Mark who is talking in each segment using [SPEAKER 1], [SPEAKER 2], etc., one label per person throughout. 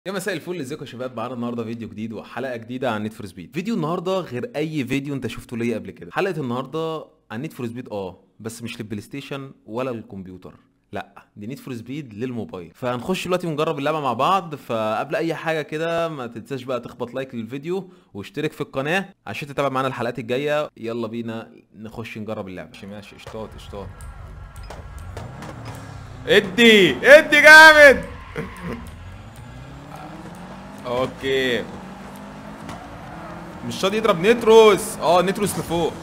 [SPEAKER 1] يا مساء الفل ازيكم يا شباب معانا النهارده فيديو جديد وحلقه جديده عن نيد فور سبيد فيديو النهارده غير اي فيديو انت شفته ليا قبل كده حلقه النهارده عن نيد فور سبيد اه بس مش للبلاي ستيشن ولا للكمبيوتر لا دي نيد فور سبيد للموبايل فهنخش دلوقتي ونجرب اللعبه مع بعض فقبل اي حاجه كده ما تنساش بقى تخبط لايك للفيديو واشترك في القناه عشان تتابع معانا الحلقات الجايه يلا بينا نخش نجرب اللعبه ماشي ماشي اشطاط اشطاط ادي ادي جامد اوكي مش راضي يضرب نتروس اه نتروس لفوق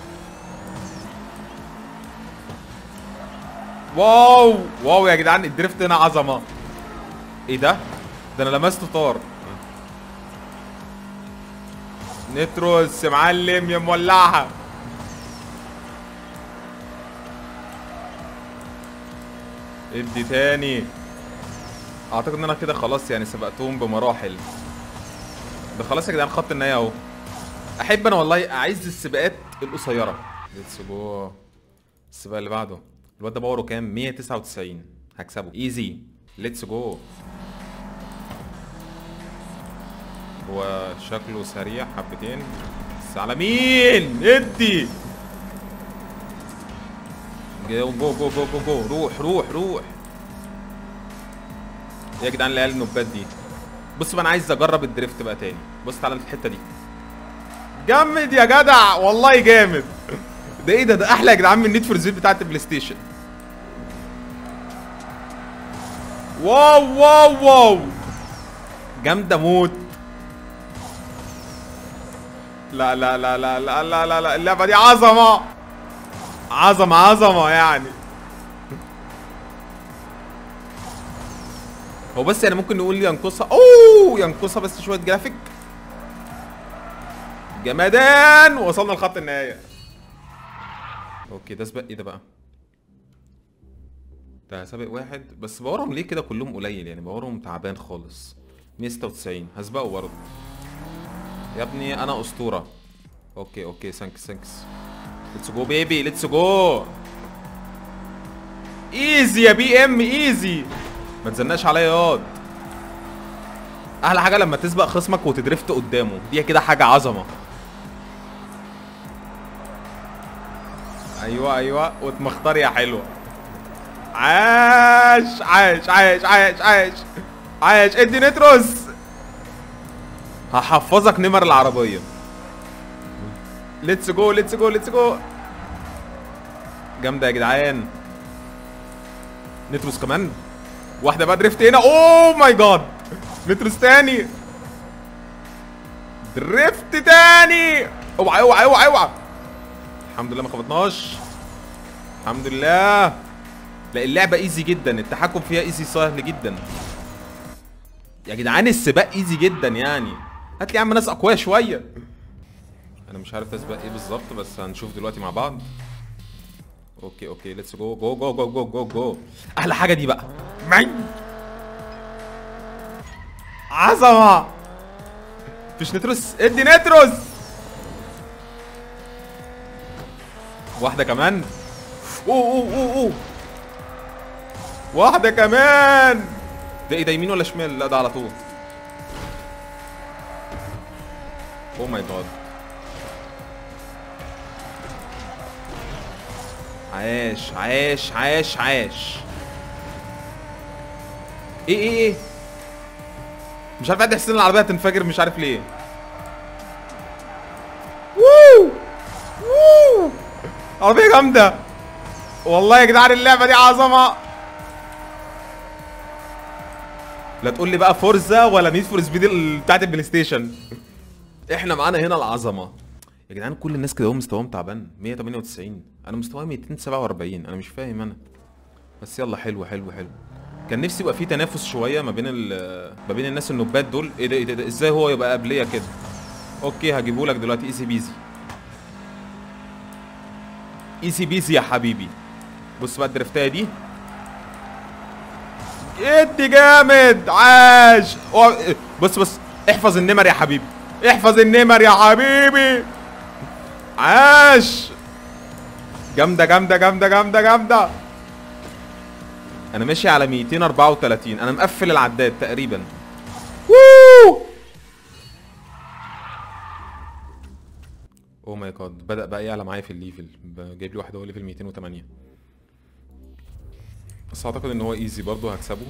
[SPEAKER 1] واو واو يا جدعان الدريفت هنا عظمه ايه ده ده انا لمسته طار نتروس يا معلم يا مولعها ادي تاني اعتقد ان انا كده خلاص يعني سبقتهم بمراحل ده خلاص يا جدعان خط النهايه اهو احب انا والله اعز السباقات القصيره ليتس جو السباق اللي بعده الواد ده باوره كام 199 هكسبه ايزي ليتس جو هو شكله سريع حبتين بس على مين ادي جو جو جو جو جو, جو. روح روح روح يا جدعان العيال النوبات دي بص بقى انا عايز اجرب الدريفت بقى تاني بص تعالى في الحته دي جامد يا جدع والله جامد ده ايه ده ده احلى يا جدعان من نيد فور سبيد بتاعت البلاي ستيشن واو واو واو جامده موت لا لا لا لا لا لا لا لا اللعبه دي عظمه عظمه عظمه يعني هو بس يعني ممكن نقول ينقصها اوه ينقصها بس شويه جرافيك جمدان وصلنا لخط النهايه اوكي ده سبق ايه ده بقى ده سابق واحد بس باورهم ليه كده كلهم قليل يعني باورهم تعبان خالص 196 هسبقه برضه يا ابني انا اسطوره اوكي اوكي ثانكس ثانكس ليتس جو بيبي ليتس جو ايزي يا بي ام ايزي ما تزنقش عليا ياض احلى حاجه لما تسبق خصمك وتدرفت قدامه دي كده حاجه عظمه ايوه ايوه وتمختار يا حلوه عاش عاش عاش عاش عاش عاش ادي نتروس هحفظك نمر العربيه ليتس جو ليتس جو ليتس جو جامده يا جدعان نتروس كمان واحده بقى دريفت هنا اوه ماي جاد نتروس تاني دريفت تاني اوعى اوعى اوعى اوعى الحمد لله ما خبطناش الحمد لله لا اللعبه ايزي جدا التحكم فيها ايزي سهل جدا يا جدعان السباق ايزي جدا يعني هات لي يا عم ناس اقوياء شويه انا مش عارف اسبق ايه بالظبط بس هنشوف دلوقتي مع بعض اوكي اوكي ليتس جو جو جو جو جو جو جو احلى حاجه دي بقى معي عظمه مفيش نتروس ادي نتروس واحده كمان اوه اوه اوه اوه واحده كمان ده ايه ده يمين ولا شمال لا ده على طول اوه ماي جاد عاش عاش عاش عاش ايه ايه ايه مش عارف قد حسين العربيه هتنفجر مش عارف ليه ووو ووو عربيه جامده والله يا جدعان اللعبه دي عظمه لا تقول لي بقى فورزا ولا نيد فور سبيد بتاعت البلاي ستيشن احنا معانا هنا العظمه يا جدعان كل الناس كده هم مستواهم تعبان 198 انا مستواي 247 انا مش فاهم انا بس يلا حلو حلو حلو كان نفسي يبقى في تنافس شويه ما بين ما بين الناس النوبات دول ايه ده ايه ده ازاي هو يبقى قبليه كده اوكي هجيبه لك دلوقتي ايزي بيزي ايزي بيزي يا حبيبي بص بقى الدرفتايه دي ادي جامد عاش بص بص احفظ النمر يا حبيبي احفظ النمر يا حبيبي عاش جامده جامده جامده جامده جامده انا ماشي على 234 انا مقفل العداد تقريبا ووو اوه ماي جاد بدأ بقى يعلى معايا في الليفل ب- جايب لي واحد هو ليفل 208 بس اعتقد ان هو ايزي برضه هكسبه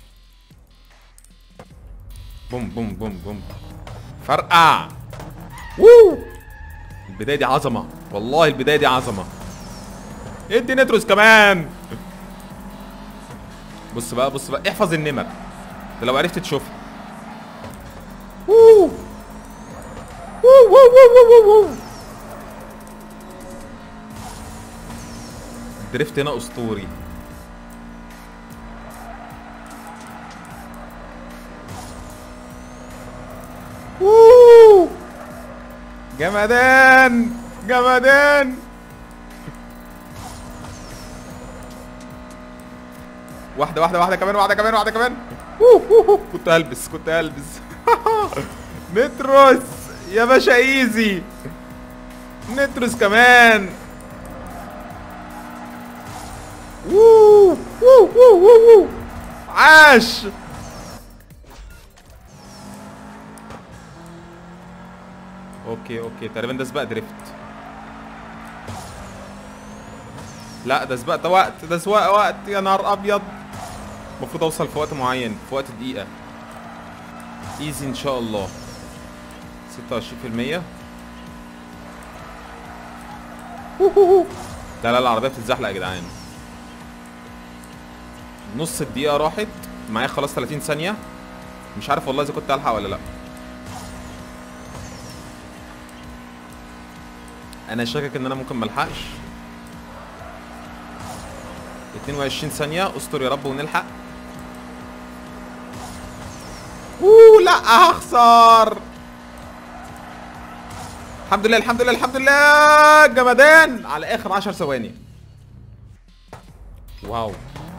[SPEAKER 1] بوم بوم بوم بوم فرقع ووو البداية دي عظمة والله البداية دي عظمة ادي نتروس كمان بص بقى بص بقى احفظ النمر ده لو عرفت تشوفها ووو ووو ووو ووو ووو الدريفت هنا اسطوري ووو جمدان جمدان واحدة واحدة واحدة كمان واحدة كمان واحدة كمان أوه، أوه، أوه. كنت هلبس كنت هلبس نتروس يا باشا ايزي نتروس كمان ووو ووو ووو ووو ووو. عاش اوكي اوكي تقريبا ده سباق دريفت لا ده سباق ده وقت ده سواق وقت يا نهار ابيض المفروض اوصل في وقت معين في وقت دقيقة ايزي ان شاء الله 26% لا لا العربية بتتزحلق يا جدعان نص الدقيقة راحت معايا خلاص 30 ثانية مش عارف والله اذا كنت الحق ولا لا انا شاكك ان انا ممكن ملحقش 22 ثانية استر يا رب ونلحق اوه لا هخسر الحمد لله الحمد لله الحمد لله جمدان على اخر 10 ثواني واو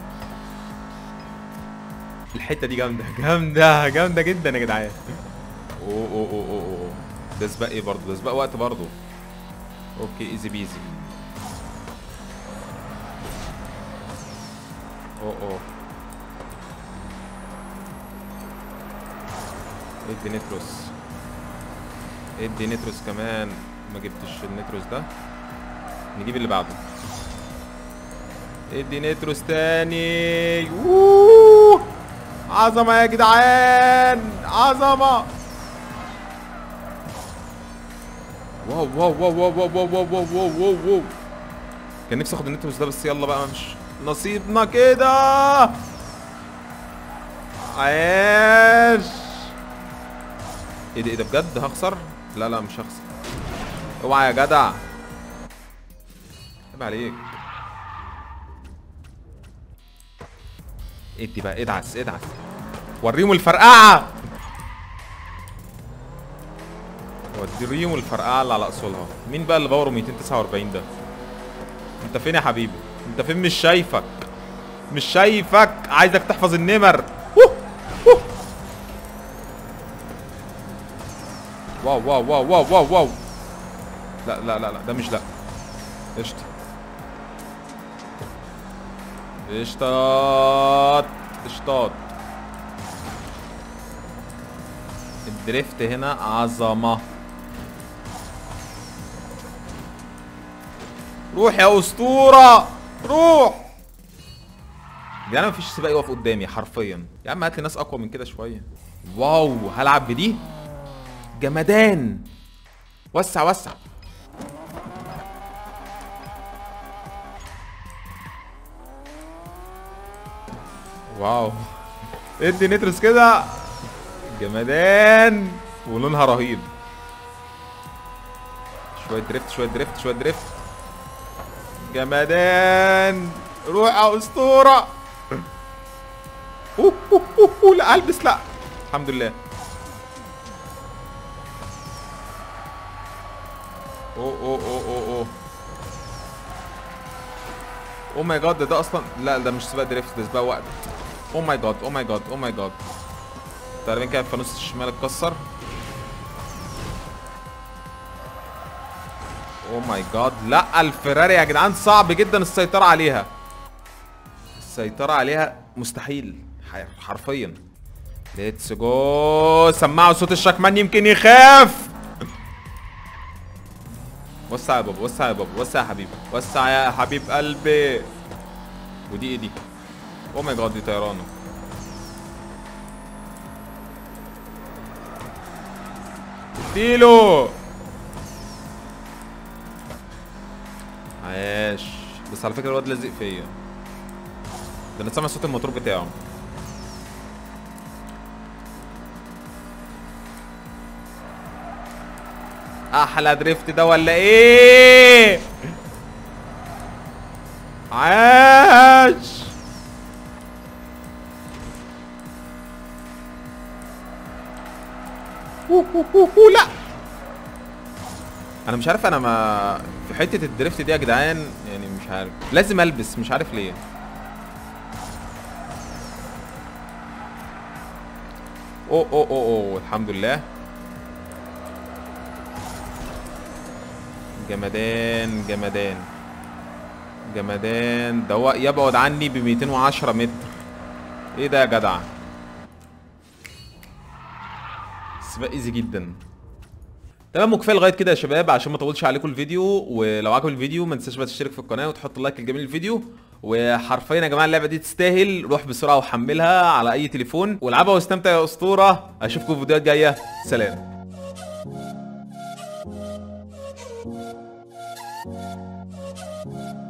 [SPEAKER 1] الحته دي جامده جامده جامده جدا يا جدعان اوه اوه اوه اوه أوه. ده سباق ايه برضه ده سباق وقت برضه اوكي ايزي بيزي اوه اوه ادي نتروس ادي نتروس كمان ما جبتش النتروس ده نجيب اللي بعده ادي نتروس تاني أوه. عظمة يا جدعان عظمة واو واو واو واو واو واو واو واو واو واو واو كان نفسي اخد النتروس ده بس يلا بقى مش نصيبنا كده عاش ايه ده ايه ده بجد هخسر لا لا مش هخسر اوعى يا جدع عيب عليك ادي بقى ادعس ادعس وريهم الفرقعه وريهم الفرقعه اللي على اصولها مين بقى اللي باوره 249 ده انت فين يا حبيبي انت فين مش شايفك مش شايفك عايزك تحفظ النمر ووه، ووه. واو واو واو واو واو واو لا لا لا لا ده مش لا قشطة قشطات قشطات الدريفت هنا عظمة روح يا اسطورة روح يعني مفيش سباق يقف قدامي حرفيا يا عم هات لي ناس اقوى من كده شوية واو هلعب بدي جمدان وسع وسع واو ادي نترس كده جمدان ولونها رهيب شوية دريفت شوية دريفت شوية دريفت جمدان روح يا اسطورة أوه أوه أوه أوه لا البس لا الحمد لله اوه اوه اوه اوه اوه او ماي جاد ده, ده اصلا لا ده مش سباق دريفت ده سباق وقت او ماي جاد او ماي جاد او ماي جاد تقريبا كده الفانوس الشمال اتكسر او ماي جاد لا الفيراري يا جدعان صعب جدا السيطرة عليها السيطرة عليها مستحيل ح- حرفيا ليتس جو سمعوا صوت الشكمان يمكن يخاف وسع يا بابا وسع يا بابا وسع يا حبيبي وسع يا حبيب قلبي ودي ايه دي او ماي جاد دي طيرانه اديله عاش بس على فكره الواد لازق فيا ده انا سامع صوت الموتور بتاعه احلى دريفت ده ولا ايه عاش أوه أوه أوه أوه لا انا مش عارف انا ما في حته الدريفت دي يا جدعان يعني مش عارف لازم البس مش عارف ليه اوه اوه اوه اوه الحمد لله جمدان جمدان جمدان ده هو يبعد عني ب 210 متر ايه ده يا جدع سباق ايزي جدا تمام وكفايه لغايه كده يا شباب عشان ما اطولش عليكم الفيديو ولو عجب الفيديو ما تنساش بقى تشترك في القناه وتحط اللايك الجميل للفيديو وحرفيا يا جماعه اللعبه دي تستاهل روح بسرعه وحملها على اي تليفون والعبها واستمتع يا اسطوره اشوفكم في فيديوهات جايه سلام
[SPEAKER 2] Thank you.